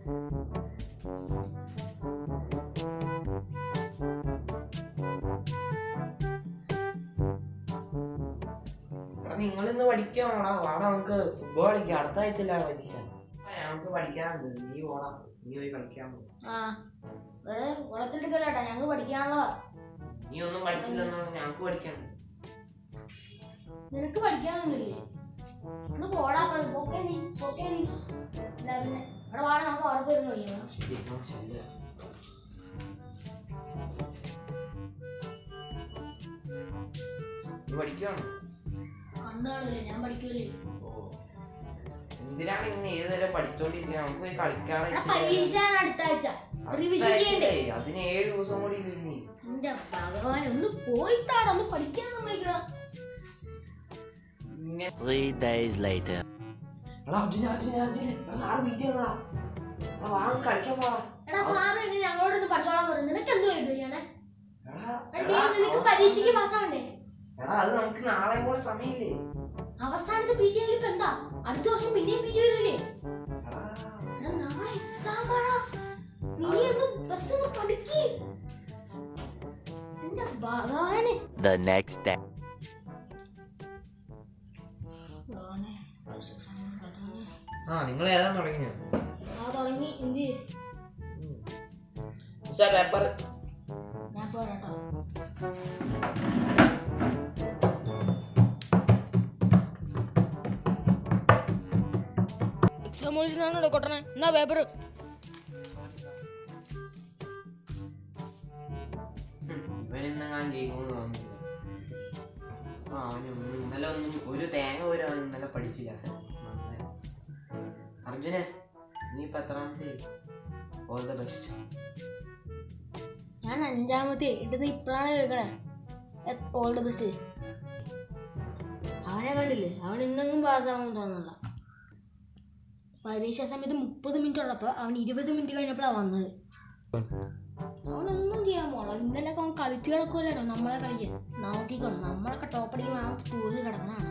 നിങ്ങൾ ഇന്ന് പഠിക്കാൻ പോടാ വാടാ നമുക്ക് ഫുട്ബോൾ കളിക്കാം അടുത്ത ആഴ്ചയില്ല പരീക്ഷ ആ, നമുക്ക് പഠിക്കാനുണ്ട് നീ പോടാ നീ പോയി കളിക്കാൻ പോ ആ വെറുതെ കുളത്തിലെടുക്കല്ലേട്ടാ ഞങ്ങൾക്ക് പഠിക്കാനുള്ളതാ നീ ഒന്നും പഠിച്ചില്ലെന്നാണ് ഞങ്ങൾക്ക് പഠിക്കണം നിനക്ക് പഠിക്കാനൊന്നുമില്ലേ ഒന്ന് പോടാ അപ്പൊ പൊക്കെ നീ പൊക്കെ നീ ഇല്ല പിന്നെ അവിടെ വാടാ നമുക്ക് അവിടെ പോയിരുന്നു പഠിക്കണം ശരി എന്നാ ശല്യം നീ പഠിക്കുകയാണോ കണ്ടു കാണില്ലേ ഞാൻ പഠിക്കൂലേ ഓ എന്തിനാണ് ഇന്ന് ഏത് വരെ പഠിച്ചോണ്ടിരിക്കുക നമുക്ക് പോയി കളിക്കാതെ എടാ പരീക്ഷയാണ് അടുത്ത ആഴ്ച റിവിഷൻ ചെയ്യണ്ടേ അതിന് ഏഴ് ദിവസം കൂടി ഇല്ല നീ എന്റെ ഭഗവാൻ ഒന്ന് പോയിട്ടാടാ ഒന്ന് പഠിക്കാൻ സമ്മതിക്കടാ ഇങ്ങനെ Three days later. എടാ അർജുന അർജുന അർജുന എടാ സാറ് വീട്ടിൽ വന്നടാ എടാ വാ നമുക്ക് കളിക്കാൻ പോവാ എടാ സാറ് എങ്ങനെ ഞങ്ങളോട് ഒന്ന് പഠിച്ചോളാൻ പറയും നിനക്ക് എന്തോ ചെയ്യാനെ എടാ എടാ, എടാ, നിനക്ക് അവസാനം- പരീക്ഷയ്ക്ക് പാസ്സാവണ്ടേ എടാ അത് നമുക്ക് നാളെ കൂടെ സമയമില്ലേ അവസാനത്തെ പി ടി ഇപ്പൊ എന്താ അടുത്ത വർഷം പിന്നെയും പി ടി വരില്ലേ എടാ എടാ നാളെ എക്സാം ആടാ നീ ഒന്ന് ബസ് ഒന്ന് പഠിക്ക് എന്റെ ഭഗവാനെ The next day. ഭഗവാനെ, bus exam ഒന്ന് കേട്ടോനെ. ആ നിങ്ങൾ ഏതാ തുടങ്ങിയ ആ തുടങ്ങി എന്ത് ചെയ്യും? പേപ്പർ ഞാൻ പോരാട്ടോ എക്സാം എഴുതുന്നതാണോ കൊട്ടണേ എന്നാ പേപ്പർ ഇവൻ ഇന്നെങ്ങാൻ ജയിക്കുമെന്ന് തോന്നുന്നില്ല ആ അവന് ഒന്നും ഇന്നലെ ഒന്നും ഒരു തേങ്ങ പോലും അവൻ ഇന്നലെ പഠിച്ചില്ല നന്നായി. അർജുനെ നീ ഇപ്പൊ എത്രാമത്തെ ഓൾ ദ ബെസ്റ്റ് ഞാൻ അഞ്ചാമത്തെ ഇടുന്ന ഇപ്പോഴാണ് കേൾക്കണേ ഓൾ ദ ബെസ്റ്റ് അവനെ കണ്ടില്ലേ അവൻ ഇന്നെങ്കിലും പാസ്സാകും തോന്നുന്നില്ല പരീക്ഷാ സമയത്ത് മുപ്പത് മിനിറ്റ് ഉള്ളപ്പോൾ അവൻ ഇരുപത് മിനിറ്റ് കഴിഞ്ഞപ്പോഴാണ് വന്നത് അവനൊന്നും ചെയ്യാൻ പോള ഇന്നലെയൊക്കെ അവൻ കളിച്ച് കിടക്കുമല്ലോ നമ്മളെ കളിക്കാൻ നോക്കിക്കോ നമ്മളൊക്കെ ടോപ്പടിക്കുമ്പോൾ അവൻ ടൂറിൽ കിടക്കണതാണ്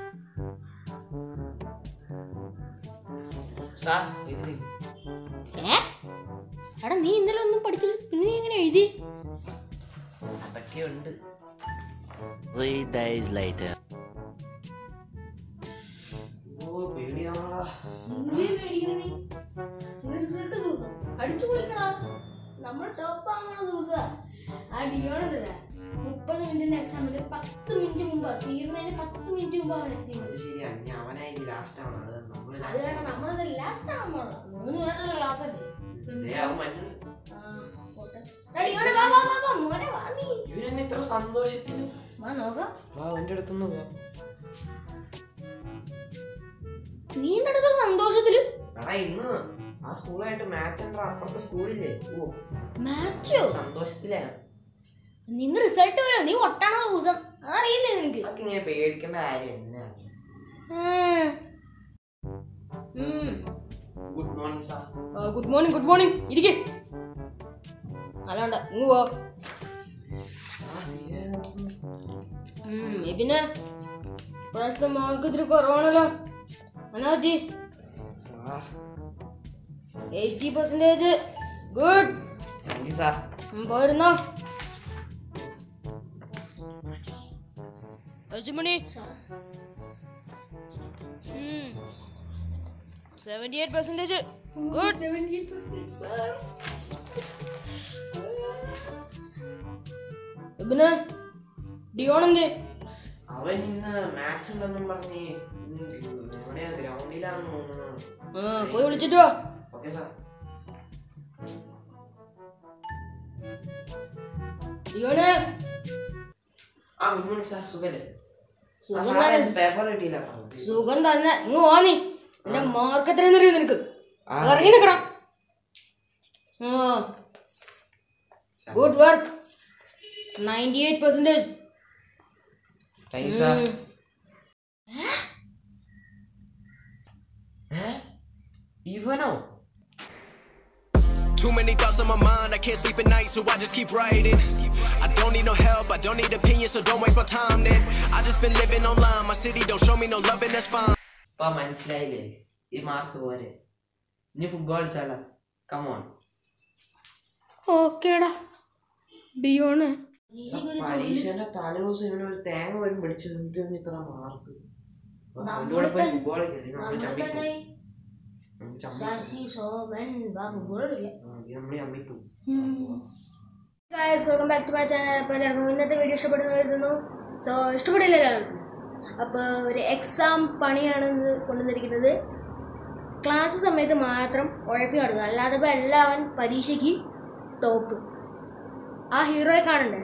സാർ ഇതിൽ ഏ എടാ നീ ഇന്നലെ ഒന്നും പഠിച്ചില്ല പിന്നെ നീ എങ്ങനെ എഴുതി അതൊക്കെ ഉണ്ട് Three days later. ഓ പേടിയാണോടാ ഇന്ത്യയിൽ മേടിക്കണ നീ ഇന്ന് റിസൾട്ട് ദിവസം അടിച്ചു പൊളിക്കടാ നമ്മൾ ടോപ്പ് ആവണ ദിവസം ആ ഡിയോണല്ലേ മുപ്പത് മിനിറ്റിന്റെ എക്സാമിന് പത്ത് മിനിറ്റ് മുമ്പ് തീർന്നതിന് പത്ത് മിനിറ്റ് മുമ്പ് അവൻ എത്തി അത് ശരിയാ ഇനി അവനായി ലാസ്റ്റ് ആണ് അത് നമ്മൾ അത് കാരണം നമ്മളത് ലാസ്റ്റ് ആവാൻ മൂന്ന് പേരുടെ ക്ലാസ് അല്ലേ അവൻ മഞ്ഞ ആ, പോട്ടെ. എടാ, ഡിയോണെ വാ, വാ, വാ, വാ, മോനെ വാ നീ. ഇവനെന്നെ ഇത്ര സന്തോഷത്തിന് വാ നോക്കാം വാ അവന്റെ അടുത്തൊന്ന് പോ നീ എന്തെടുത്ത സന്തോഷത്തില് എടാ ഇന്ന് ആ സ്കൂളായിട്ട് മാച്ച് ഉണ്ട് അപ്പുറത്തെ സ്കൂളില്ലേ ഓ മാച്ചോ സന്തോഷത്തിലാണ് നിന്ന് റിസൾട്ട് വരും നീ ഒട്ടണ ദിവസം അതറിയില്ലേ നിനക്ക് അതൊക്കെ ഇങ്ങനെ പേടിക്കേണ്ട കാര്യം എന്നാണ് good morning sir good morning good morning ഇരിക്കെ അല്ലാണ്ട് ഇങ്ങ് പോ ഉം, ഏ പിന്നെ പ്രാവശ്യത്തെ മാർക്ക് ഇത്തിരി കുറവാണല്ലോ എന്നാ പറ്റി sir eighty percentage good thank you sir പോയിരുന്നോ Mani seventy eight percentage good പിന്നെ ഡിയോൺ എന്ത് അവൻ ഇന്ന് മാച്ച് ഉണ്ടെന്നും പറഞ്ഞ് എവിടെയാ ഗ്രൗണ്ടിലാന്ന് തോന്നുന്നു ആ പോയി വിളിച്ചിട്ട് വാ ഓക്കെ സാർ ഡിയോണ് ആ ഗുഡ് മോർണിംഗ് സാർ സുഖല്ലേ സുഖം തന്നെ. പേപ്പർ കിട്ടിയില്ല സുഖം തന്നെ ഇങ്ങ് വാ നീ എന്റെ മാർക്ക് എത്രയെന്ന് അറിയോ നിനക്ക് ആ. ഇറങ്ങി നിൽക്കണം good work ninety eight percentage thank you sir ഇവനോ Too many thoughts on my mind, I can't sleep at night, so I just keep writing. I don't need no help, I don't need opinions, so don't waste my time then. I just been living online, my city don't show me no love, and that's fine. ഇപ്പൊ മനസ്സിലായില്ലേ ഈ mark പോരെ ഇനി football കളിച്ചാലോ come on ഓക്കേടാ ഡിയോണ് പരീക്ഷേന്റെ തലേ ദിവസം ഇവനൊരു തേങ്ങ വരും പിടിച്ചു എന്തിന് ഇത്ര മാർക്ക് നമ്മള് അവന്റെ കൂടെ പോയി തന്നെ- ഫുട്ബോൾ കളി നമ്മൾ ചമ്മിപ്പോ ചമ്മി ശശി സോമൻ ബാബു ഗോളില്ല നമ്മൾ ചമ്മിപ്പോ guys welcome back to my channel അപ്പോൾ എല്ലാവർക്കും ഇന്നത്തെ വീഡിയോ ഇഷ്ടപ്പെടുന്നു കരുതുന്നു സോ ഇഷ്ടപ്പെടില്ല എല്ലാവർക്കും അപ്പോൾ ഒരു എക്സാം പണിയാണ് ഇന്ന് കൊണ്ടുവന്നിരിക്കുന്നത് ക്ലാസ് സമയത്ത് മാത്രം ഉഴപ്പി നടക്കുക അല്ലാതെ ഇപ്പോൾ എല്ലാവൻ പരീക്ഷയ്ക്ക് ടോപ്പ് ആ ഹീറോയെ കാണണ്ടേ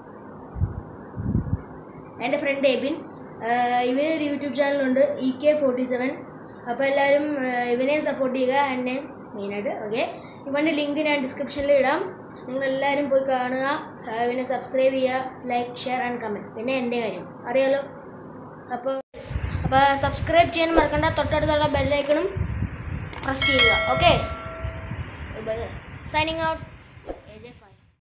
എൻ്റെ ഫ്രണ്ട് എബിൻ ഇവന് ഒരു യൂട്യൂബ് ചാനലുണ്ട് ഇ കെ ഫോർട്ടി സെവൻ അപ്പോൾ എല്ലാവരും ആഹ് ഇവനെയും സപ്പോർട്ട് ചെയ്യുക എന്നെ മെയിനായിട്ട് ഓക്കെ ഇവൻ്റെ ലിങ്ക് ഞാൻ ഡിസ്ക്രിപ്ഷനിൽ ഇടാം നിങ്ങളെല്ലാവരും പോയി കാണുക ആഹ് പിന്നെ സബ്സ്ക്രൈബ് ചെയ്യുക ലൈക്ക് ഷെയർ ആൻഡ് കമൻറ്റ് പിന്നെ എൻ്റെ കാര്യം അറിയാലോ അപ്പോൾ അപ്പോൾ സബ്സ്ക്രൈബ് ചെയ്യാൻ മറക്കണ്ട തൊട്ടടുത്തുള്ള ബെല്ലൈക്കണും പ്രസ് ചെയ്യുക ഓക്കെ സൈനിങ് ഔട്ട്